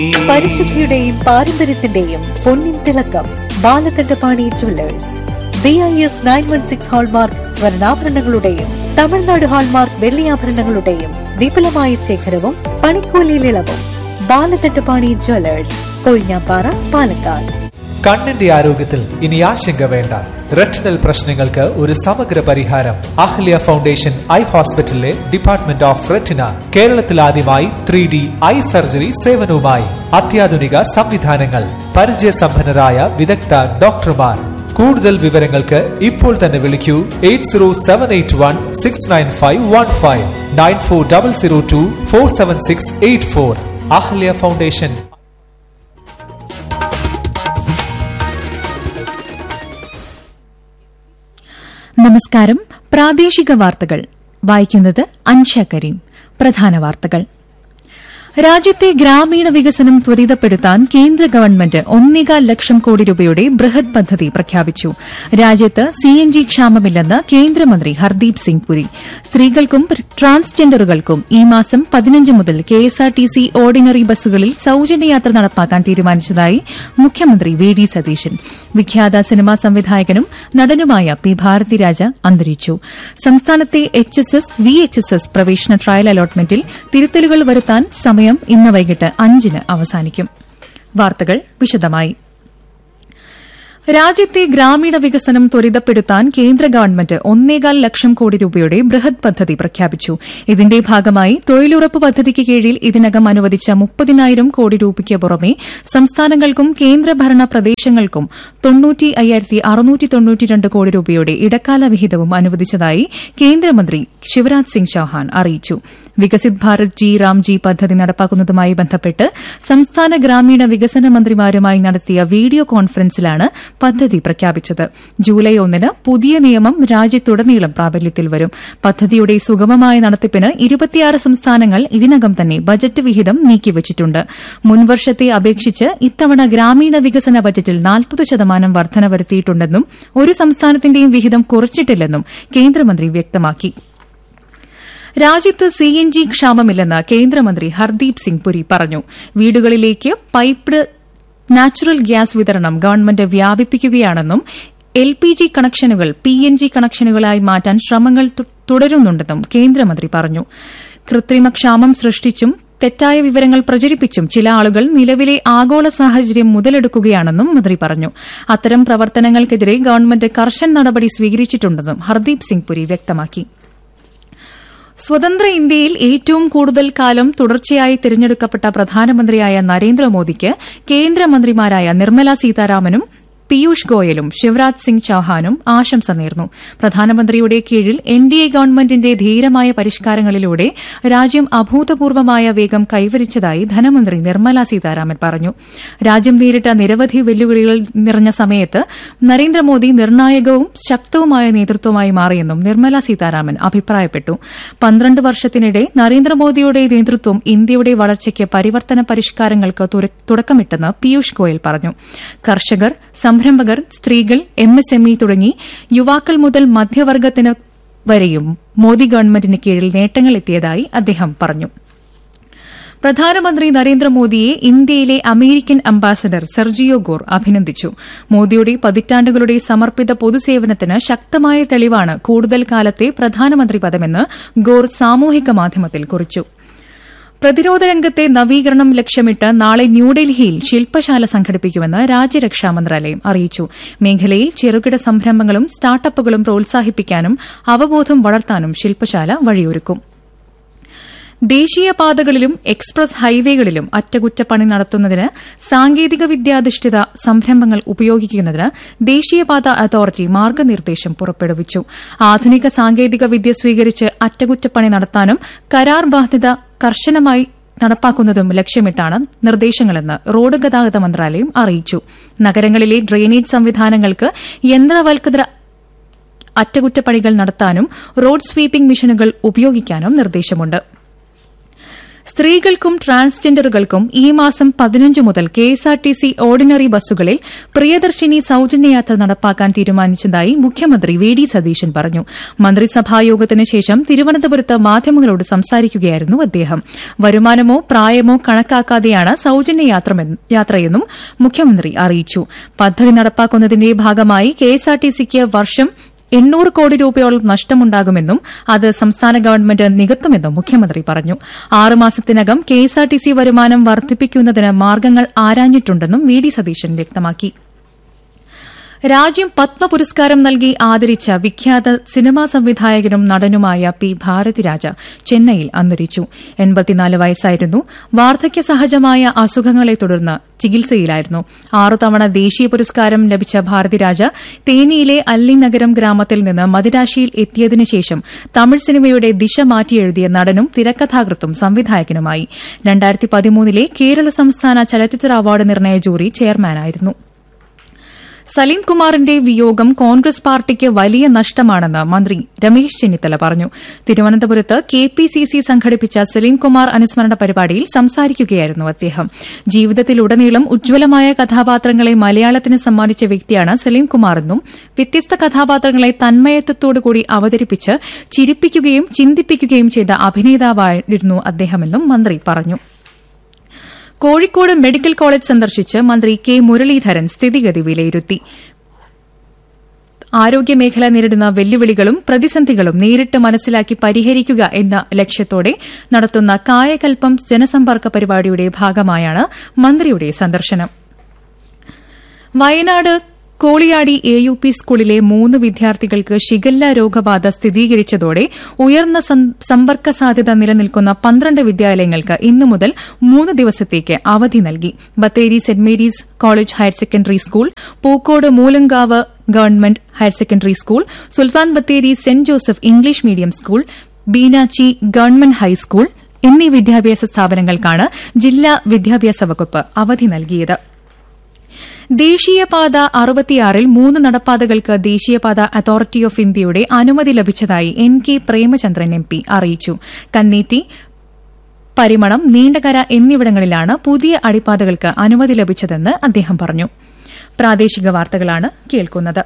പരിശുദ്ധിയുടെയും പാരമ്പര്യത്തിന്റെയും പൊന്നിൻ തിളക്കം Balakandapani jewellers B I S nine one six hallmark സ്വർണ്ണാഭരണങ്ങളുടെയും തമിഴ്നാട് ഹാൾമാർക്ക് വെള്ളിയാഭരണങ്ങളുടെയും വിപുലമായ ശേഖരവും പണിക്കൂലിയിൽ ഇളവും ബാലകണ്ഠപാണി ജുവല്ലേഴ്സ് കൊഴിഞ്ഞാപ്പാറ പാലക്കാട് കണ്ണിന്റെ ആരോഗ്യത്തിൽ ഇനി ആശങ്ക വേണ്ട റെറ്റിനൽ പ്രശ്നങ്ങൾക്ക് ഒരു സമഗ്ര പരിഹാരം അഹ്ല്യ ഫൗണ്ടേഷൻ ഐ ഹോസ്പിറ്റലിലെ ഡിപ്പാർട്ട്മെന്റ് ഓഫ് റെറ്റിന കേരളത്തിൽ ആദ്യമായി ത്രീ ഡി ഐ സർജറി സേവനവുമായി അത്യാധുനിക സംവിധാനങ്ങൾ പരിചയസമ്പന്നരായ വിദഗ്ധ ഡോക്ടർമാർ കൂടുതൽ വിവരങ്ങൾക്ക് ഇപ്പോൾ തന്നെ വിളിക്കൂ eight zero seven eight one six nine five one five nine four double zero two four seven six eight four Ahalya foundation നമസ്കാരം പ്രാദേശിക വാർത്തകൾ വായിക്കുന്നത് അൻഷ കരീം പ്രധാന വാർത്തകൾ രാജ്യത്തെ ഗ്രാമീണ വികസനം ത്വരിതപ്പെടുത്താൻ കേന്ദ്ര ഗവൺമെന്റ് ഒന്നേകാൽ ലക്ഷം കോടി രൂപയുടെ ബൃഹത് പദ്ധതി പ്രഖ്യാപിച്ചു രാജ്യത്ത് സിഎൻജി ക്ഷാമമില്ലെന്ന് കേന്ദ്രമന്ത്രി ഹർദീപ് സിംഗ് പുരി സ്ത്രീകൾക്കും ട്രാൻസ്ജെൻഡറുകൾക്കും ഈ മാസം പതിനഞ്ച് മുതൽ കെഎസ്ആർടിസി ഓർഡിനറി ബസ്സുകളിൽ സൌജന്യയാത്ര നടപ്പാക്കാൻ തീരുമാനിച്ചതായി മുഖ്യമന്ത്രി വി ഡി സതീശൻ വിഖ്യാത സിനിമാ സംവിധായകനും നടനുമായ പി ഭാരതിരാജ അന്തരിച്ചു സംസ്ഥാനത്തെ H S S V H S S പ്രവേശന ട്രയൽ അലോട്ട്മെന്റിൽ തിരുത്തലുകൾ വരുത്താൻ സമയം ഇന്ന് വൈകിട്ട് അഞ്ചിന് അവസാനിക്കും വാർത്തകൾ വിശദമായി രാജ്യത്തെ ഗ്രാമീണ വികസനം ത്വരിതപ്പെടുത്താൻ കേന്ദ്ര ഗവൺമെന്റ് ഒന്നേകാൽ ലക്ഷം കോടി രൂപയുടെ ബൃഹത് പദ്ധതി പ്രഖ്യാപിച്ചു ഇതിന്റെ ഭാഗമായി തൊഴിലുറപ്പ് പദ്ധതിക്ക് കീഴിൽ ഇതിനകം അനുവദിച്ച മുപ്പതിനായിരം കോടി രൂപയ്ക്ക് പുറമെ സംസ്ഥാനങ്ങൾക്കും കേന്ദ്രഭരണ പ്രദേശങ്ങൾക്കും തൊണ്ണൂറ്റി അയ്യായിരത്തി അറുന്നൂറ്റി തൊണ്ണൂറ്റിരണ്ട് കോടി രൂപയുടെ ഇടക്കാല വിഹിതവും അനുവദിച്ചതായി കേന്ദ്രമന്ത്രി ശിവരാജ് സിംഗ് ചൌഹാൻ അറിയിച്ചു വികസിത് ഭാരത് ജി റാംജി പദ്ധതി നടപ്പാക്കുന്നതുമായി ബന്ധപ്പെട്ട് സംസ്ഥാന ഗ്രാമീണ വികസന മന്ത്രിമാരുമായി നടത്തിയ വീഡിയോ കോൺഫറൻസിലാണ് പദ്ധതി പ്രഖ്യാപിച്ചത് ജൂലൈ ഒന്നിന് പുതിയ നിയമം രാജ്യത്തുടനീളം പ്രാബല്യത്തിൽ വരും പദ്ധതിയുടെ സുഗമമായ നടത്തിപ്പിന് ഇരുപത്തിയാറ് സംസ്ഥാനങ്ങൾ ഇതിനകം തന്നെ ബജറ്റ് വിഹിതം നീക്കിവച്ചിട്ടുണ്ട് മുൻവർഷത്തെ അപേക്ഷിച്ച് ഇത്തവണ ഗ്രാമീണ വികസന ബജറ്റിൽ നാൽപ്പത് ശതമാനം വർധന വരുത്തിയിട്ടുണ്ടെന്നും ഒരു സംസ്ഥാനത്തിന്റെയും വിഹിതം കുറച്ചിട്ടില്ലെന്നും കേന്ദ്രമന്ത്രി വ്യക്തമാക്കി രാജ്യത്ത് സിഎൻജി ക്ഷാമമില്ലെന്ന് കേന്ദ്രമന്ത്രി ഹർദീപ് സിംഗ് പുരി പറഞ്ഞു വീടുകളിലേക്ക് പൈപ്ഡ് നാച്ചുറൽ ഗ്യാസ് വിതരണം ഗവൺമെന്റ് വ്യാപിപ്പിക്കുകയാണെന്നും എൽ പി ജി കണക്ഷനുകൾ പി എൻ ജി കണക്ഷനുകളായി മാറ്റാൻ ശ്രമങ്ങൾ തുടരുന്നുണ്ടെന്നും കേന്ദ്രമന്ത്രി പറഞ്ഞു കൃത്രിമ ക്ഷാമം സൃഷ്ടിച്ചും തെറ്റായ വിവരങ്ങൾ പ്രചരിപ്പിച്ചും ചില ആളുകൾ നിലവിലെ ആഗോള സാഹചര്യം മുതലെടുക്കുകയാണെന്നും മന്ത്രി പറഞ്ഞു അത്തരം പ്രവർത്തനങ്ങൾക്കെതിരെ ഗവൺമെന്റ് കർശന നടപടി സ്വീകരിച്ചിട്ടുണ്ടെന്നും ഹർദീപ് സിംഗ് പുരി വ്യക്തമാക്കി സ്വതന്ത്ര ഇന്ത്യയിൽ ഏറ്റവും കൂടുതൽ കാലം തുടർച്ചയായി തിരഞ്ഞെടുക്കപ്പെട്ട പ്രധാനമന്ത്രിയായ നരേന്ദ്രമോദിക്ക് കേന്ദ്രമന്ത്രിമാരായ നിർമ്മല സീതാരാമനും പീയൂഷ് ഗോയലും ശിവരാജ് സിംഗ് ചൌഹാനും ആശംസ നേർന്നു പ്രധാനമന്ത്രിയുടെ കീഴിൽ എൻ ഡി എ ഗവൺമെന്റിന്റെ ധീരമായ പരിഷ്കാരങ്ങളിലൂടെ രാജ്യം അഭൂതപൂർവമായ വേഗം കൈവരിച്ചതായി ധനമന്ത്രി നിർമ്മല സീതാരാമൻ പറഞ്ഞു രാജ്യം നേരിട്ട നിരവധി വെല്ലുവിളികൾ നിറഞ്ഞ സമയത്ത് നരേന്ദ്രമോദി നിർണായകവും ശക്തവുമായ നേതൃത്വമായി മാറിയെന്നും നിർമ്മല സീതാരാമൻ അഭിപ്രായപ്പെട്ടു പന്ത്രണ്ട് വർഷത്തിനിടെ നരേന്ദ്രമോദിയുടെ നേതൃത്വം ഇന്ത്യയുടെ വളർച്ചയ്ക്ക് പരിവർത്തന പരിഷ്കാരങ്ങൾക്ക് തുടക്കമിട്ടെന്ന് പീയൂഷ് ഗോയൽ പറഞ്ഞു കർഷകർ സംരംഭകർ സ്ത്രീകൾ എം എസ് എം ഇ തുടങ്ങി യുവാക്കൾ മുതൽ മധ്യവർഗത്തിന് വരെയും മോദി ഗവൺമെന്റിന് കീഴിൽ നേട്ടങ്ങൾ എത്തിയതായി അദ്ദേഹം പറഞ്ഞു പ്രധാനമന്ത്രി നരേന്ദ്രമോദിയെ ഇന്ത്യയിലെ അമേരിക്കൻ അംബാസഡർ സെർജിയോ ഗോർ അഭിനന്ദിച്ചു മോദിയുടെ പതിറ്റാണ്ടുകളുടെ സമർപ്പിത പൊതുസേവനത്തിന് ശക്തമായ തെളിവാണ് കൂടുതൽ കാലത്തെ പ്രധാനമന്ത്രി പദമെന്ന് ഗോർ സാമൂഹിക മാധ്യമത്തിൽ കുറിച്ചു പ്രതിരോധ രംഗത്തെ നവീകരണം ലക്ഷ്യമിട്ട് നാളെ ന്യൂഡൽഹിയിൽ ശില്പശാല സംഘടിപ്പിക്കുമെന്ന് രാജ്യരക്ഷാ മന്ത്രാലയം അറിയിച്ചു മേഖലയിൽ ചെറുകിട സംരംഭങ്ങളും സ്റ്റാർട്ടപ്പുകളും പ്രോത്സാഹിപ്പിക്കാനും അവബോധം വളർത്താനും ശില്പശാല വഴിയൊരുക്കും ദേശീയപാതകളിലും എക്സ്പ്രസ് ഹൈവേകളിലും അറ്റകുറ്റപ്പണി നടത്തുന്നതിന് സാങ്കേതിക വിദ്യാധിഷ്ഠിത സംരംഭങ്ങൾ ഉപയോഗിക്കുന്നതിന് ദേശീയപാത അതോറിറ്റി മാർഗനിർദ്ദേശം പുറപ്പെടുവിച്ചു ആധുനിക സാങ്കേതിക വിദ്യ സ്വീകരിച്ച് അറ്റകുറ്റപ്പണി നടത്താനും കരാർ ബാധ്യത കർശനമായി നടപ്പാക്കുന്നതും ലക്ഷ്യമിട്ടാണ് നിർദ്ദേശങ്ങളെന്ന് റോഡ് ഗതാഗത മന്ത്രാലയം അറിയിച്ചു നഗരങ്ങളിലെ ഡ്രെയിനേജ് സംവിധാനങ്ങൾക്ക് യന്ത്രവൽകൃത അറ്റകുറ്റപ്പണികൾ നടത്താനും റോഡ് സ്വീപ്പിംഗ് മെഷീനുകൾ ഉപയോഗിക്കാനും നിർദ്ദേശമുണ്ട് സ്ത്രീകൾക്കും ട്രാൻസ്ജെൻഡറുകൾക്കും ഈ മാസം പതിനഞ്ച് മുതൽ കെഎസ്ആർടിസി ഓർഡിനറി ബസ്സുകളിൽ പ്രിയദർശിനി സൌജന്യയാത്ര നടപ്പാക്കാൻ തീരുമാനിച്ചതായി മുഖ്യമന്ത്രി വി ഡി സതീശൻ പറഞ്ഞു മന്ത്രിസഭായോഗത്തിന് ശേഷം തിരുവനന്തപുരത്ത് മാധ്യമങ്ങളോട് സംസാരിക്കുകയായിരുന്നു അദ്ദേഹം വരുമാനമോ പ്രായമോ കണക്കാക്കാതെയാണ് സൌജന്യ യാത്രയെന്നും മുഖ്യമന്ത്രി അറിയിച്ചു പദ്ധതി നടപ്പാക്കുന്നതിന്റെ ഭാഗമായി കെഎസ്ആർടിസിക്ക് വർഷം എണ്ണൂറ് കോടി രൂപയോളം നഷ്ടമുണ്ടാകുമെന്നും അത് സംസ്ഥാന ഗവൺമെന്റ് നികത്തുമെന്നും മുഖ്യമന്ത്രി പറഞ്ഞു ആറുമാസത്തിനകം കെഎസ്ആർടിസി വരുമാനം വർദ്ധിപ്പിക്കുന്നതിന് മാർഗ്ഗങ്ങൾ ആരാഞ്ഞിട്ടുണ്ടെന്നും വി ഡി സതീശൻ വ്യക്തമാക്കി രാജ്യം പത്മ പുരസ്കാരം നൽകി ആദരിച്ച വിഖ്യാത സിനിമാ സംവിധായകനും നടനുമായ പി ഭാരതിരാജ ചെന്നൈയിൽ അന്തരിച്ചു എൺപത്തിനാല് വയസ്സായിരുന്നു വാർദ്ധക്യ സഹജമായ അസുഖങ്ങളെ തുടർന്ന് ചികിത്സയിലായിരുന്നു ആറു തവണ ദേശീയ പുരസ്കാരം ലഭിച്ച ഭാരതിരാജ തേനിയിലെ അല്ലിനഗരം ഗ്രാമത്തിൽ നിന്ന് മദിരാശിയിൽ എത്തിയതിനു ശേഷം തമിഴ് സിനിമയുടെ ദിശ മാറ്റിയെഴുതിയ നടനും തിരക്കഥാകൃത്തും സംവിധായകനുമായി രണ്ടായിരത്തി പതിമൂന്നിലെ കേരള സംസ്ഥാന ചലച്ചിത്ര അവാർഡ് നിർണയ ജൂറി ചെയർമാനായിരുന്നു സലീം കുമാറിന്റെ വിയോഗം കോൺഗ്രസ് പാർട്ടിക്ക് വലിയ നഷ്ടമാണെന്ന് മന്ത്രി രമേശ് ചെന്നിത്തല പറഞ്ഞു തിരുവനന്തപുരത്ത് കെ പി സി സി സംഘടിപ്പിച്ച സലീം കുമാർ അനുസ്മരണ പരിപാടിയിൽ സംസാരിക്കുകയായിരുന്നു അദ്ദേഹം ജീവിതത്തിലുടനീളം ഉജ്ജ്വലമായ കഥാപാത്രങ്ങളെ മലയാളത്തിന് സമ്മാനിച്ച വ്യക്തിയാണ് സലീം കുമാറെന്നും വ്യത്യസ്ത കഥാപാത്രങ്ങളെ തന്മയത്വത്തോടുകൂടി അവതരിപ്പിച്ച് ചിരിപ്പിക്കുകയും ചിന്തിപ്പിക്കുകയും ചെയ്ത അഭിനേതാവായിരുന്നു അദ്ദേഹമെന്നും മന്ത്രി പറഞ്ഞു കോഴിക്കോട് മെഡിക്കൽ കോളേജ് സന്ദർശിച്ച് മന്ത്രി കെ മുരളീധരൻ സ്ഥിതിഗതി വിലയിരുത്തി ആരോഗ്യമേഖല നേരിടുന്ന വെല്ലുവിളികളും പ്രതിസന്ധികളും നേരിട്ട് മനസ്സിലാക്കി പരിഹരിക്കുക എന്ന ലക്ഷ്യത്തോടെ നടത്തുന്ന കായകൽപ്പം ജനസമ്പർക്ക പരിപാടിയുടെ ഭാഗമായാണ് മന്ത്രിയുടെ സന്ദർശനം Wayanad Koliyadi A U P സ്കൂളിലെ മൂന്ന് വിദ്യാർത്ഥികൾക്ക് ഷിഗല്ല രോഗബാധ സ്ഥിരീകരിച്ചതോടെ ഉയർന്ന സമ്പർക്ക സാധ്യത നിലനിൽക്കുന്ന പന്ത്രണ്ട് വിദ്യാലയങ്ങൾക്ക് ഇന്നു മുതൽ മൂന്ന് ദിവസത്തേക്ക് അവധി നൽകി Bathery Saint Mary's college higher secondary school Pookode Moolankavu government higher secondary school Sultan Bathery Saint Joseph English medium school Beenachi government high school എന്നീ വിദ്യാഭ്യാസ സ്ഥാപനങ്ങൾക്കാണ് ജില്ലാ വിദ്യാഭ്യാസ വകുപ്പ് അവധി നൽകിയത് ദേശീയപാത അറുപത്തിയാറിൽ മൂന്ന് നടപ്പാതകൾക്ക് ദേശീയപാത അതോറിറ്റി ഓഫ് ഇന്ത്യയുടെ അനുമതി ലഭിച്ചതായി N K Premachandran M P അറിയിച്ചു കന്നേറ്റി പരിമണം നീണ്ടകര എന്നിവിടങ്ങളിലാണ് പുതിയ അടിപ്പാതകൾക്ക് അനുമതി ലഭിച്ചതെന്ന് അദ്ദേഹം പറഞ്ഞു പ്രാദേശിക വാർത്തകളാണ് കേൾക്കുന്നത്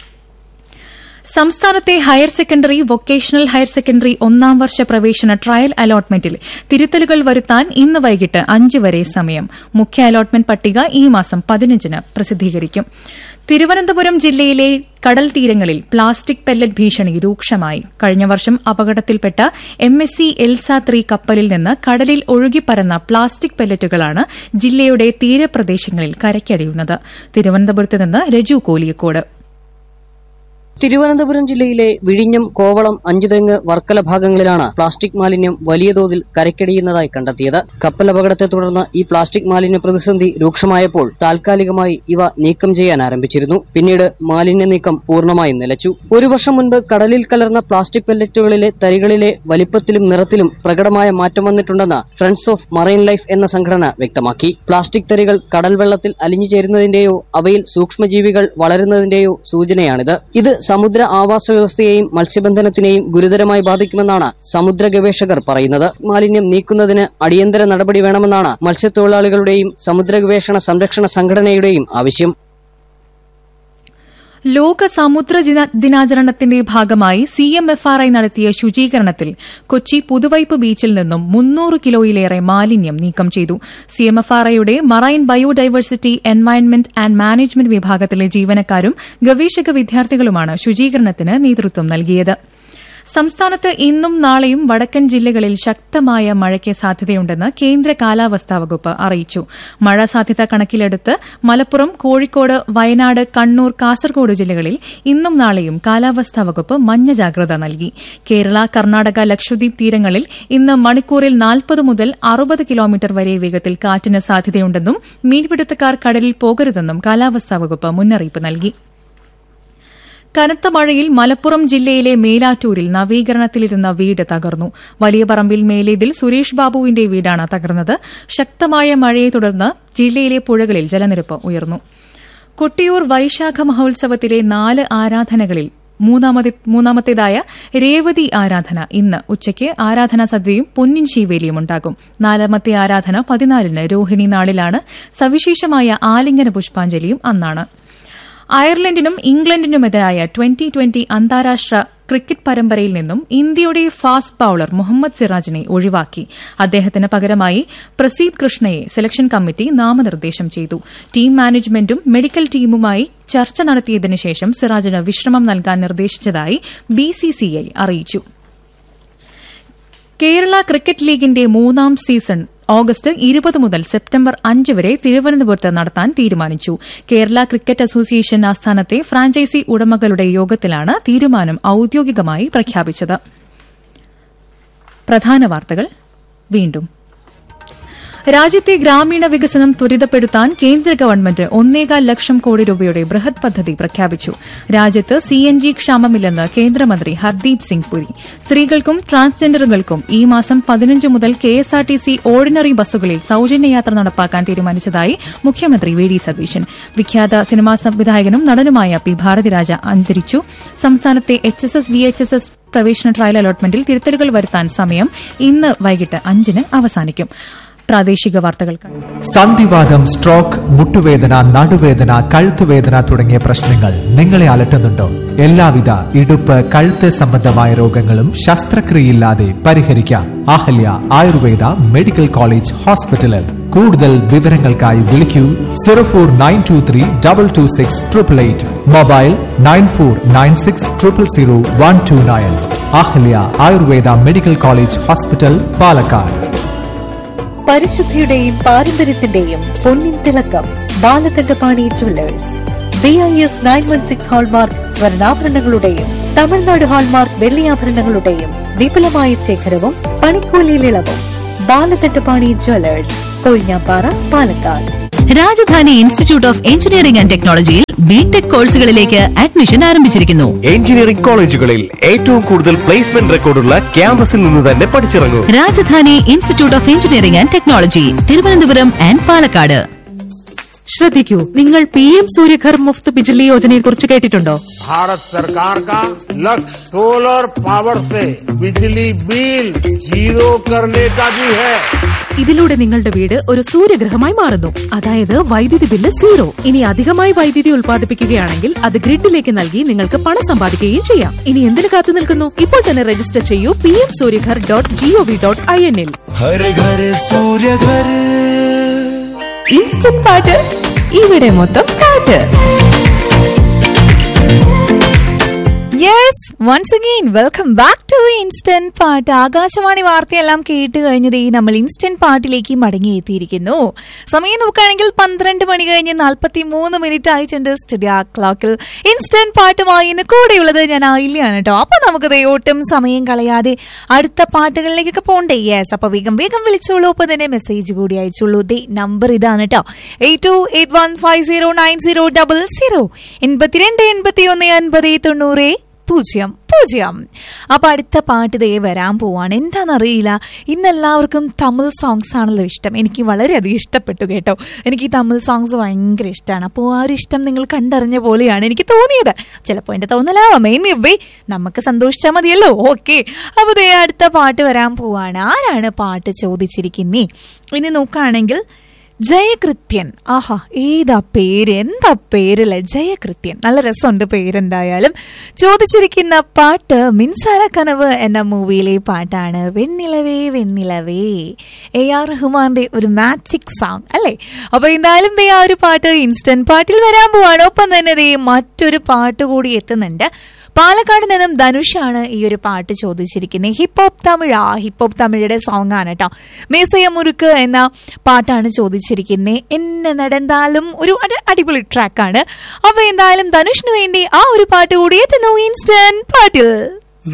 സംസ്ഥാനത്തെ higher secondary vocational higher secondary ഒന്നാം വർഷ പ്രവേശന ട്രയൽ അലോട്ട്മെന്റിൽ തിരുത്തലുകൾ വരുത്താൻ ഇന്ന് വൈകിട്ട് അഞ്ച് വരെ സമയം മുഖ്യ അലോട്ട്മെന്റ് പട്ടിക ഈ മാസം പതിനഞ്ചിന് പ്രസിദ്ധീകരിക്കും തിരുവനന്തപുരം ജില്ലയിലെ കടൽ തീരങ്ങളിൽ പ്ലാസ്റ്റിക് പെല്ലറ്റ് ഭീഷണി രൂക്ഷമായി കഴിഞ്ഞ വർഷം അപകടത്തിൽപ്പെട്ട M S C Elsa three കപ്പലിൽ നിന്ന് കടലിൽ ഒഴുകിപ്പരന്ന പ്ലാസ്റ്റിക് പെല്ലറ്റുകളാണ് ജില്ലയുടെ തീരപ്രദേശങ്ങളിൽ കരയ്ക്കടിയുന്നത് തിരുവനന്തപുരത്ത് നിന്ന് രജു കോലിയക്കോട് തിരുവനന്തപുരം ജില്ലയിലെ വിഴിഞ്ഞം കോവളം അഞ്ചുതെങ്ങ് വർക്കല ഭാഗങ്ങളിലാണ് പ്ലാസ്റ്റിക് മാലിന്യം വലിയ തോതിൽ കരയ്ക്കടിയുന്നതായി കണ്ടെത്തിയത് കപ്പൽ അപകടത്തെ തുടർന്ന് ഈ പ്ലാസ്റ്റിക് മാലിന്യ പ്രതിസന്ധി രൂക്ഷമായപ്പോൾ താൽക്കാലികമായി ഇവ നീക്കം ചെയ്യാൻ ആരംഭിച്ചിരുന്നു പിന്നീട് മാലിന്യ നീക്കം പൂർണ്ണമായും നിലച്ചു ഒരു വർഷം മുൻപ് കടലിൽ കലർന്ന പ്ലാസ്റ്റിക് പെല്ലറ്റുകളിലെ തരികളിലെ വലിപ്പത്തിലും നിറത്തിലും പ്രകടമായ മാറ്റം വന്നിട്ടുണ്ടെന്ന് ഫ്രണ്ട്സ് ഓഫ് മറൈൻ ലൈഫ് എന്ന സംഘടന വ്യക്തമാക്കി പ്ലാസ്റ്റിക് തരികൾ കടൽ വെള്ളത്തിൽ അലിഞ്ഞു ചേരുന്നതിന്റെയോ അവയിൽ സൂക്ഷ്മജീവികൾ വളരുന്നതിന്റെയോ സൂചനയാണിത് ഇത് സമുദ്ര ആവാസ വ്യവസ്ഥയെയും മത്സ്യബന്ധനത്തിനെയും ഗുരുതരമായി ബാധിക്കുമെന്നാണ് സമുദ്ര ഗവേഷകർ പറയുന്നത് മാലിന്യം നീക്കുന്നതിന് അടിയന്തര നടപടി വേണമെന്നാണ് മത്സ്യത്തൊഴിലാളികളുടെയും സമുദ്ര ഗവേഷണ സംരക്ഷണ സംഘടനയുടെയും ആവശ്യം ലോക സമുദ്ര ദിനാചരണത്തിന്റെ ഭാഗമായി C M F R I നടത്തിയ ശുചീകരണത്തിൽ കൊച്ചി പുതുവൈപ്പ് ബീച്ചിൽ നിന്നും മുന്നൂറ് കിലോയിലേറെ മാലിന്യം നീക്കം ചെയ്തു സി എം എഫ് ആർ ഐയുടെ marine biodiversity environment and management വിഭാഗത്തിലെ ജീവനക്കാരും ഗവേഷക വിദ്യാർത്ഥികളുമാണ് ശുചീകരണത്തിന് നേതൃത്വം നൽകിയത് സംസ്ഥാനത്ത് ഇന്നും നാളെയും വടക്കൻ ജില്ലകളിൽ ശക്തമായ മഴയ്ക്ക് സാധ്യതയുണ്ടെന്ന് കേന്ദ്ര കാലാവസ്ഥാ വകുപ്പ് അറിയിച്ചു മഴ സാധ്യത കണക്കിലെടുത്ത് മലപ്പുറം കോഴിക്കോട് വയനാട് കണ്ണൂർ കാസർഗോഡ് ജില്ലകളിൽ ഇന്നും നാളെയും കാലാവസ്ഥാ വകുപ്പ് മഞ്ഞ ജാഗ്രത നൽകി കേരള കർണാടക ലക്ഷദ്വീപ് തീരങ്ങളിൽ ഇന്ന് മണിക്കൂറിൽ നാൽപ്പത് മുതൽ അറുപത് കിലോമീറ്റർ വരെ വേഗത്തിൽ കാറ്റിന് സാധ്യതയുണ്ടെന്നും മീൻപിടുത്തക്കാർ കടലിൽ പോകരുതെന്നും കാലാവസ്ഥാ വകുപ്പ് മുന്നറിയിപ്പ് നൽകി കനത്ത മഴയിൽ മലപ്പുറം ജില്ലയിലെ മേലാറ്റൂരിൽ നവീകരണത്തിലിരുന്ന വീട് തകർന്നു വലിയ പറമ്പിൽ മേലേതിൽ സുരേഷ് ബാബുവിന്റെ വീടാണ് തകർന്നത് ശക്തമായ മഴയെ തുടർന്ന് ജില്ലയിലെ പുഴകളിൽ ജലനിരപ്പ് ഉയർന്നു കൊട്ടിയൂർ വൈശാഖ മഹോത്സവത്തിലെ നാല് ആരാധനകളിൽ മൂന്നാമത്തെ മൂന്നാമത്തേതായ രേവതി ആരാധന ഇന്ന് ഉച്ചയ്ക്ക് ആരാധനാ സദ്യയും പൊന്നിൻ ശീവേലിയും ഉണ്ടാകും നാലാമത്തെ ആരാധന പതിനാലിന് രോഹിണി നാളിലാണ് സവിശേഷമായ ആലിംഗന പുഷ്പാഞ്ജലിയും അന്നാണ് അയർലൻഡിനും ഇംഗ്ലണ്ടിനുമെതിരായ ട്വന്റി ട്വന്റി അന്താരാഷ്ട്ര ക്രിക്കറ്റ് പരമ്പരയിൽ നിന്നും ഇന്ത്യയുടെ ഫാസ്റ്റ് ബൌളർ മുഹമ്മദ് സിറാജിനെ ഒഴിവാക്കി അദ്ദേഹത്തിന് പകരമായി പ്രസീദ് കൃഷ്ണയെ സെലക്ഷൻ കമ്മിറ്റി നാമനിർദ്ദേശം ചെയ്തു ടീം മാനേജ്മെന്റും മെഡിക്കൽ ടീമുമായി ചർച്ച നടത്തിയതിനു ശേഷം സിറാജിന് വിശ്രമം നൽകാൻ നിർദ്ദേശിച്ചതായി ബിസിസിഐ അറിയിച്ചു കേരള ക്രിക്കറ്റ് ലീഗിന്റെ മൂന്നാം സീസൺ ഓഗസ്റ്റ് ഇരുപത് മുതൽ സെപ്റ്റംബർ അഞ്ച് വരെ തിരുവനന്തപുരത്ത് നടത്താൻ തീരുമാനിച്ചു കേരള ക്രിക്കറ്റ് അസോസിയേഷൻ ആസ്ഥാനത്തെ ഫ്രാഞ്ചൈസി ഉടമകളുടെ യോഗത്തിലാണ് തീരുമാനം ഔദ്യോഗികമായി പ്രഖ്യാപിച്ചത് പ്രധാന വാർത്തകൾ വീണ്ടും രാജ്യത്തെ ഗ്രാമീണ വികസനം ത്വരിതപ്പെടുത്താൻ കേന്ദ്ര ഗവൺമെന്റ് ഒന്നേകാൽ ലക്ഷം കോടി രൂപയുടെ ബൃഹത് പദ്ധതി പ്രഖ്യാപിച്ചു രാജ്യത്ത് സി എൻ ജി ക്ഷാമമില്ലെന്ന് കേന്ദ്രമന്ത്രി ഹർദീപ് സിംഗ് പുരി സ്ത്രീകൾക്കും ട്രാൻസ്ജെൻഡറുകൾക്കും ഈ മാസം പതിനഞ്ച് മുതൽ കെഎസ്ആർടിസി ഓർഡിനറി ബസ്സുകളിൽ സൌജന്യയാത്ര നടപ്പാക്കാൻ തീരുമാനിച്ചതായി മുഖ്യമന്ത്രി വി ഡി സതീശൻ വിഖ്യാത സിനിമാ സംവിധായകനും നടനുമായ പി ഭാരതിരാജ അന്തരിച്ചു സംസ്ഥാനത്തെ H S S V H S S പ്രവേശന ട്രയൽ അലോട്ട്മെന്റിൽ തിരുത്തലുകൾ വരുത്താൻ സമയം ഇന്ന് വൈകിട്ട് അഞ്ചിന് അവസാനിക്കും പ്രാദേശിക വാർത്തകൾ കണ്ടു സന്ധിവാദം സ്ട്രോക്ക് മുട്ടുവേദന നടുവേദന കഴുത്തുവേദന തുടങ്ങിയ പ്രശ്നങ്ങൾ നിങ്ങളെ അലട്ടുന്നുണ്ടോ എല്ലാവിധ ഇടുപ്പ് കഴുത്ത് സംബന്ധമായ രോഗങ്ങളും ശസ്ത്രക്രിയയില്ലാതെ പരിഹരിക്കാം അഹല്യ ആയുർവേദ മെഡിക്കൽ കോളേജ് ഹോസ്പിറ്റലിൽ കൂടുതൽ വിവരങ്ങൾക്കായി വിളിക്കൂ zero four nine two three double two six triple eight mobile nine four nine six triple zero one two nine Ahalya Ayurveda medical college hospital Palakkad പരിശുദ്ധിയുടെയും പാരമ്പര്യത്തിന്റെയും പൊന്നിൻ തിളക്കം Balakandapani jewellers B I S nine one six hallmark സ്വർണ്ണാഭരണങ്ങളുടെയും Tamil Nadu hallmark വെള്ളിയാഭരണങ്ങളുടെയും വിപുലമായ ശേഖരവും പണിക്കൂലിയിൽ ഇളവും Balakandapani jewellers Kozhinjampara Palakkad Rajadhani institute of engineering and ടെക്നോളജിയിൽ ബിടെക് കോഴ്സുകളിലേക്ക് അഡ്മിഷൻ ആരംഭിച്ചിരിക്കുന്നു എഞ്ചിനീയറിംഗ് കോളേജുകളിൽ ഏറ്റവും കൂടുതൽ പ്ലേസ്മെന്റ് റെക്കോർഡുള്ള ക്യാമ്പസിൽ നിന്ന് തന്നെ പഠിച്ചിറങ്ങൂ Rajadhani institute of engineering and technology Thiruvananthapuram and Palakkad ശ്രദ്ധിക്കൂ നിങ്ങൾ പി എം സൂര്യഘർ മുഫ്ത് ബിജ്ലി യോജനയെ കുറിച്ച് കേട്ടിട്ടുണ്ടോ भारत सरकार का लक्ष्य सोलर पावर से बिजली बिल जीरो करने का भी है ഇതിലൂടെ നിങ്ങളുടെ വീട് ഒരു സൂര്യഗ്രഹമായി മാറുന്നു അതായത് വൈദ്യുതി ബില്ല് സീറോ ഇനി അധികമായി വൈദ്യുതി ഉൽപ്പാദിപ്പിക്കുകയാണെങ്കിൽ അത് ഗ്രിഡിലേക്ക് നൽകി നിങ്ങൾക്ക് പണം സമ്പാദിക്കുകയും ചെയ്യാം ഇനി എന്തിനു കാത്തു നിൽക്കുന്നു ഇപ്പോൾ തന്നെ രജിസ്റ്റർ ചെയ്യൂ P M Surya Ghar dot G O V dot I N എൽ ഇൻസ്റ്റന്റ് പാട്ട് ഇവിടെ മൊത്തം പാട്ട് yes once again welcome back to instant പാട്ട് ആകാശവാണി വാർത്തയെല്ലാം കേട്ട് കഴിഞ്ഞത് ഈ നമ്മൾ ഇൻസ്റ്റന്റ് പാട്ടിലേക്ക് മടങ്ങിയെത്തിയിരിക്കുന്നു സമയം നോക്കുകയാണെങ്കിൽ പന്ത്രണ്ട് മണി കഴിഞ്ഞ് നാൽപ്പത്തി മൂന്ന് മിനിറ്റ് ആയിട്ടുണ്ട് സ്റ്റുഡിയോ ക്ലോക്കിൽ ഇൻസ്റ്റന്റ് പാട്ടുമായി ഇന്ന് കൂടെയുള്ളത് ഞാൻ ആയില്ലാണ് കേട്ടോ അപ്പൊ നമുക്ക് ദേ ഒട്ടും സമയം കളയാതെ അടുത്ത പാട്ടുകളിലേക്കൊക്കെ പോണ്ടേ യെസ് അപ്പൊ വേഗം വേഗം വിളിച്ചോളൂ ഒപ്പം തന്നെ മെസ്സേജ് കൂടി അയച്ചോളൂ ദേ നമ്പർ ഇതാണ് കേട്ടോ eight two eight one five zero nine zero double zero എൺപത്തിരണ്ട് എൺപത്തി ഒന്ന് അൻപത് തൊണ്ണൂറ് പൂജ്യം പൂജ്യം അപ്പൊ അടുത്ത പാട്ട് ദേ വരാൻ പോവാണ് എന്താണെന്നറിയില്ല ഇന്ന് എല്ലാവർക്കും തമിഴ് സോങ്സ് ആണല്ലോ ഇഷ്ടം എനിക്ക് വളരെയധികം ഇഷ്ടപ്പെട്ടു കേട്ടോ എനിക്ക് ഈ തമിഴ് സോങ്സ് ഭയങ്കര ഇഷ്ടമാണ് അപ്പോൾ ആ ഒരു ഇഷ്ടം നിങ്ങൾ കണ്ടറിഞ്ഞ പോലെയാണ് എനിക്ക് തോന്നിയത് ചിലപ്പോൾ എന്റെ തോന്നലാവാം എനിവേ നമുക്ക് സന്തോഷിച്ചാൽ മതിയല്ലോ ഓക്കെ അപ്പൊ ദേ അടുത്ത പാട്ട് വരാൻ പോവാണ് ആരാണ് പാട്ട് ചോദിച്ചിരിക്കുന്നേ ഇനി നോക്കുകയാണെങ്കിൽ ജയകൃത്യൻ ആഹാ ഏതാ പേര് എന്താ പേരല്ലേ ജയകൃത്യൻ നല്ല രസമുണ്ട് പേരെന്തായാലും ചോദിച്ചിരിക്കുന്ന പാട്ട് മിൻസാര കനവ് എന്ന മൂവിയിലെ പാട്ടാണ് വെണ്ണിലവേ വെണ്ണിലവേ എ ആർ റഹ്മാന്റെ ഒരു മാജിക് സൗണ്ട് അല്ലേ അപ്പൊ എന്തായാലും ദേ ആ ഒരു പാട്ട് ഇൻസ്റ്റന്റ് പാട്ടിൽ വരാൻ പോവാണ് ഒപ്പം തന്നെ ദേ മറ്റൊരു പാട്ട് കൂടി എത്തുന്നുണ്ട് പാലക്കാട് നിന്നും ധനുഷാണ് ഈ ഒരു പാട്ട് ചോദിച്ചിരിക്കുന്നത് ഹിപ്പ് ഹോപ്പ് തമിഴ് ആ ഹിപ്പ് ഹോപ്പ് തമിഴയുടെ സോങ് ആണ് കേട്ടോ മേസയ മുറുക്ക് എന്ന പാട്ടാണ് ചോദിച്ചിരിക്കുന്നത് എന്നെ നടന്നാലും ഒരു അടി- അടിപൊളി ട്രാക്കാണ് അപ്പൊ എന്തായാലും ധനുഷിന് വേണ്ടി ആ ഒരു പാട്ട് കൂടി എത്തുന്നു ഇൻസ്റ്റന്റ് പാട്ടിൽ